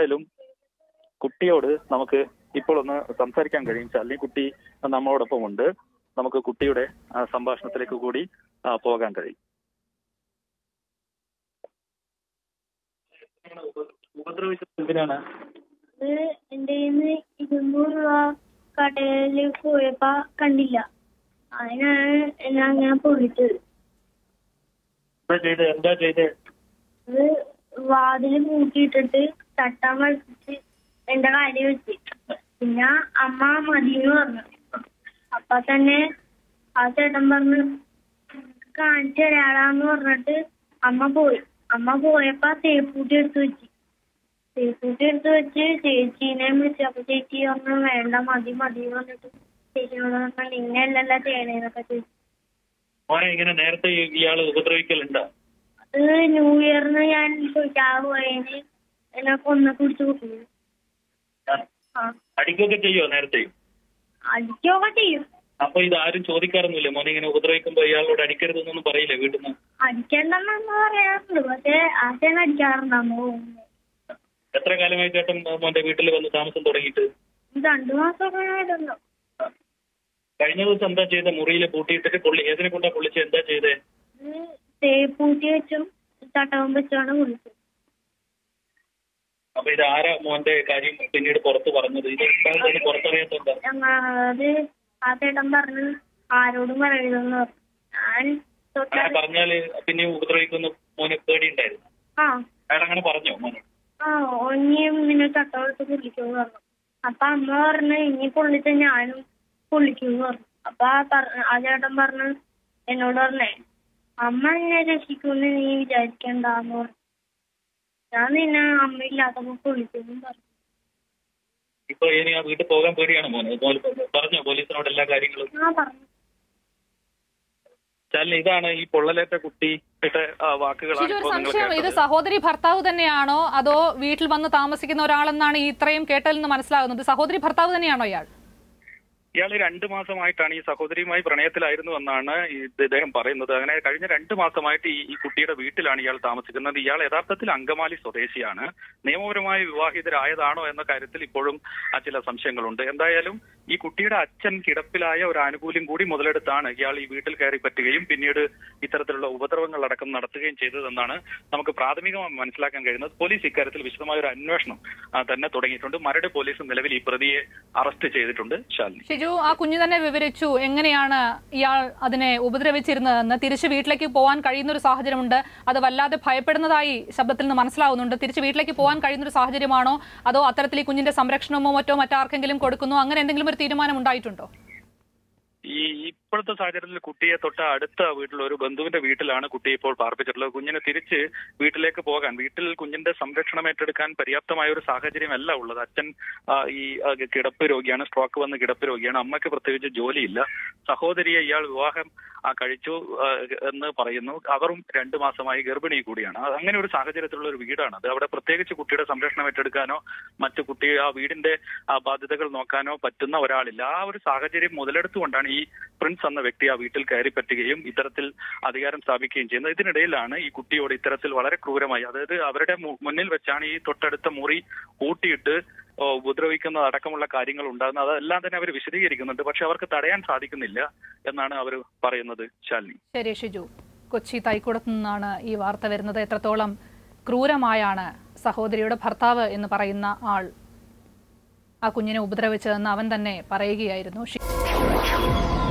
എന്തായാലും കുട്ടിയോട് നമുക്ക് ഇപ്പോൾ ഒന്ന് സംസാരിക്കാൻ കഴിയും ശാലിനി കുട്ടി നമ്മളോടൊപ്പം ഉണ്ട് നമുക്ക് കുട്ടിയുടെ ആ, സംഭാഷണത്തിലേക്ക് കൂടി ആ, പോകാൻ കഴിയും ഉപദ്രവിച്ചത് എന്തിനാണ് അത് എന്റെ കയ്യിന്ന് ഇരുന്നൂറ് രൂപ കടയിൽ പോയപ്പോ കണ്ടില്ല അതിനാണ് എന്നെ അങ്ങനെ പൊളിച്ചത് എന്താ ചെയ്ത് എന്താ ചെയ്ത് അത് വാതില് പൂട്ടിയിട്ടിട്ട് തട്ടാൻ കളിപ്പിച്ച് എന്റെ കാര്യം വെച്ച് പിന്നെ അമ്മ മതിന്ന് പറഞ്ഞു അപ്പൊ തന്നെ ആ ചേട്ടൻ പറഞ്ഞു കാണിച്ചു തരാടാന്ന് പറഞ്ഞിട്ട് അമ്മ പോയി അമ്മ പോയപ്പോ തേപ്പൂട്ടി എടുത്ത് വെച്ച് തേപ്പൂട്ടി എടുത്ത് വെച്ച് ചേച്ചീനെ വിളിച്ചു അപ്പൊ ചേച്ചി പറഞ്ഞു വേണ്ട മതി മതി എന്ന് പറഞ്ഞിട്ട് ചേച്ചിനോട് പറഞ്ഞു നിന്നെയല്ലല്ല ചെയ്യണേന്നൊക്കെ ചോദിച്ചു മോനെ ഇങ്ങനെ നേരത്തെ ഈ- ഇയാള് ഉപദ്രവിക്കലുണ്ടോ അത് ന്യൂ ഇയറിന് ഞാൻ ചോദിക്കാതെ പോയതിന് എന്നെ കൊന്ന കുടിച്ച് കുട്ടിയത് ആ അടിക്കുകയൊക്കെ ചെയ്യോ നേരത്തെ അടിക്കുകയൊക്കെ ചെയ്യും അപ്പൊ ഇത് ആരും ചോദിക്കാറൊന്നുമില്ല മോനെ ഇങ്ങനെ ഉപദ്രവിക്കുമ്പോ ഇയാളോട് അടിക്കരുതെന്നൊന്നും പറയില്ലേ വീട്ടിൽ നിന്ന് അടിക്കണ്ടെന്ന് പറയാറുണ്ട് പക്ഷെ ആശയം അടിക്കാറുണ്ട് അമ്മ പോകുന്നത് എത്ര കാലമായി ചേട്ടൻ മോന്റെ വീട്ടിൽ വന്ന് താമസം തുടങ്ങിയിട്ട് രണ്ടു മാസമൊക്കെ ആയിട്ടുണ്ടോ കഴിഞ്ഞ ദിവസം എന്താ ചെയ്ത മുറിയിൽ പൂട്ടിയിട്ടിട്ട് പൊള്ളി ഏതിനെ കൊണ്ടാ പൊള്ളിച്ച് എന്താ ചെയ്തേ ഇത് തേപ്പൂട്ടി വെച്ചും ചട്ടകം വെച്ചാണ് വിളിച്ചത് അപ്പൊ ഇത് ആരാ മോന്റെ കാര്യം പിന്നീട് പുറത്ത് പറഞ്ഞത് ഇത് എന്താ പുറത്തറിയാത്ത എന്താ ഞങ്ങളത് ആ ചേട്ടൻ പറഞ്ഞു ആരോടും പറയരുതെന്ന് പറഞ്ഞു ഞാൻ അങ്ങനെ തൊട്ടടുത്ത് പറഞ്ഞാല് പിന്നെ ഉപദ്രവിക്കുന്ന മോന് പേടിയുണ്ടായിരുന്നു ആ അയാൾ അങ്ങനെ പറഞ്ഞോ മോനെ ആ ഇനിയും ഇങ്ങനെ ചട്ടമെടുത്ത് പൊള്ളിക്കുമെന്ന് പറഞ്ഞു അപ്പൊ അമ്മ പറഞ്ഞു ഇനി പൊള്ളിച്ച ഞാനും പൊള്ളിക്കുമെന്ന് പറഞ്ഞു അപ്പൊ ആ പറ- ആ ചേട്ടൻ പറഞ്ഞു എന്നോട് പറഞ്ഞേ അമ്മ എന്നെ രക്ഷിക്കുമെന്ന് നീ വിചാരിക്കണ്ടെന്ന് പറഞ്ഞു ഞാൻ നിന്നെ അമ്മ ഇല്ലാത്തപ്പോ പൊള്ളിക്കുമെന്നും പറഞ്ഞു ഇപ്പൊ ഇനി ആ വീട്ടിൽ പോകാൻ പേടിയാണ് മോനെ മോന് പറഞ്ഞോ പോലീസിനോട് എല്ലാ കാര്യങ്ങളും ആ പറഞ്ഞു ചാലിന് ഇതാണ് ഈ പൊള്ളലേറ്റ കുട്ടിയുടെ ആ, വാക്കുകളാണ് ശരി ഒരു ഇപ്പോൾ നിങ്ങൾ സംശയം ഇത് കേട്ടത്. സഹോദരി ഭർത്താവ് തന്നെയാണോ അതോ വീട്ടിൽ വന്ന് താമസിക്കുന്ന ഒരാളെന്നാണ് ഈ ഇത്രയും കേട്ടതിൽ നിന്ന് മനസ്സിലാകുന്നത് സഹോദരി ഭർത്താവ് തന്നെയാണോ ഇയാൾ ഇയാൾ രണ്ട് മാസമായിട്ടാണ് ഈ സഹോദരിയുമായി പ്രണയത്തിലായിരുന്നു എന്നാണ് ഈ ഇദ്ദേഹം പറയുന്നത് അങ്ങനെ കഴിഞ്ഞ രണ്ട് മാസമായിട്ട് ഈ ഈ കുട്ടിയുടെ വീട്ടിലാണ് ഇയാൾ താമസിക്കുന്നത് ഇയാൾ യഥാർത്ഥത്തിൽ അങ്കമാലി സ്വദേശിയാണ് നിയമപരമായി വിവാഹിതരായതാണോ എന്ന കാര്യത്തിൽ ഇപ്പോഴും ആ ചില സംശയങ്ങളുണ്ട് എന്തായാലും ഈ കുട്ടിയുടെ അച്ഛൻ കിടപ്പിലായ ഒരു ആനുകൂല്യം കൂടി മുതലെടുത്താണ് ഇയാൾ ഈ വീട്ടിൽ കയറി പറ്റുകയും പിന്നീട് ഇത്തരത്തിലുള്ള ഉപദ്രവങ്ങൾ അടക്കം നടത്തുകയും ചെയ്തതെന്നാണ് നമുക്ക് പ്രാഥമികമായി മനസ്സിലാക്കാൻ കഴിയുന്നത് പോലീസ് ഇക്കാര്യത്തിൽ വിശദമായ ഒരു അന്വേഷണം ആ, തന്നെ തുടങ്ങിയിട്ടുണ്ട് മരട് പോലീസ് നിലവിൽ ഈ പ്രതിയെ അറസ്റ്റ് ചെയ്തിട്ടുണ്ട് ശാലിനി ഷിജു ആ കുഞ്ഞു തന്നെ വിവരിച്ചു എങ്ങനെയാണ് ഇയാൾ അതിനെ ഉപദ്രവിച്ചിരുന്നതെന്ന് തിരിച്ച് വീട്ടിലേക്ക് പോകാൻ കഴിയുന്ന ഒരു സാഹചര്യമുണ്ട് അത് വല്ലാതെ ഭയപ്പെടുന്നതായി ശബ്ദത്തിൽ നിന്ന് മനസ്സിലാവുന്നുണ്ട് തിരിച്ച് വീട്ടിലേക്ക് പോകാൻ കഴിയുന്ന ഒരു സാഹചര്യമാണോ അതോ അത്തരത്തിൽ ഈ കുഞ്ഞിന്റെ സംരക്ഷണമോ മറ്റോ മറ്റാർക്കെങ്കിലും കൊടുക്കുന്നോ അങ്ങനെ എന്തെങ്കിലും ഒരു തീരുമാനം ഉണ്ടായിട്ടുണ്ടോ ഈ ഇപ്പോഴത്തെ സാഹചര്യത്തിൽ കുട്ടിയെ തൊട്ട് അടുത്ത വീട്ടിൽ ഒരു ബന്ധുവിന്റെ വീട്ടിലാണ് കുട്ടി ഇപ്പോൾ പാർപ്പിച്ചിട്ടുള്ളത് കുഞ്ഞിനെ തിരിച്ച് വീട്ടിലേക്ക് പോകാൻ വീട്ടിൽ കുഞ്ഞിന്റെ സംരക്ഷണം ഏറ്റെടുക്കാൻ പര്യാപ്തമായ ഒരു സാഹചര്യമല്ല ഉള്ളത് അച്ഛൻ ആ, ഈ ആ, കിടപ്പ് രോഗിയാണ് സ്ട്രോക്ക് വന്ന് കിടപ്പ് രോഗിയാണ് അമ്മയ്ക്ക് പ്രത്യേകിച്ച് ജോലിയില്ല സഹോദരിയെ ഇയാൾ വിവാഹം ആ, കഴിച്ചു ആ, എന്ന് പറയുന്നു അവരും രണ്ടു മാസമായി ഗർഭിണി കൂടിയാണ് അത് അങ്ങനെ ഒരു സാഹചര്യത്തിലുള്ള ഒരു വീടാണ് അത് അവിടെ പ്രത്യേകിച്ച് കുട്ടിയുടെ സംരക്ഷണം ഏറ്റെടുക്കാനോ മറ്റു കുട്ടി ആ വീടിന്റെ ആ ബാധ്യതകൾ നോക്കാനോ പറ്റുന്ന ഒരാളില്ല ആ ഒരു സാഹചര്യം മുതലെടുത്തുകൊണ്ടാണ് ഈ പ്രിൻസ് എന്ന വ്യക്തി ആ വീട്ടിൽ കയറി പറ്റുകയും ഇത്തരത്തിൽ അധികാരം സ്ഥാപിക്കുകയും ചെയ്യുന്നത് ഇതിനിടയിലാണ് ഈ കുട്ടിയോട് ഇത്തരത്തിൽ വളരെ ക്രൂരമായി അതായത് അവരുടെ മു- മുന്നിൽ വെച്ചാണ് ഈ തൊട്ടടുത്ത മുറി കൂട്ടിയിട്ട് ഓ, ഉപദ്രവിക്കുന്ന അടക്കമുള്ള കാര്യങ്ങൾ ഉണ്ടാകുന്നത് അതെല്ലാം തന്നെ അവർ വിശദീകരിക്കുന്നുണ്ട് പക്ഷെ അവർക്ക് തടയാൻ സാധിക്കുന്നില്ല എന്നാണ് അവർ പറയുന്നത് ശാലിനി ശരി ഷിജു കൊച്ചി തൈക്കുടത്തു നിന്നാണ് ഈ വാർത്ത വരുന്നത് എത്രത്തോളം ക്രൂരമായാണ് സഹോദരിയുടെ ഭർത്താവ് എന്ന് പറയുന്ന ആൾ ആ കുഞ്ഞിനെ ഉപദ്രവിച്ചതെന്ന് അവൻ തന്നെ പറയുകയായിരുന്നു ഷി-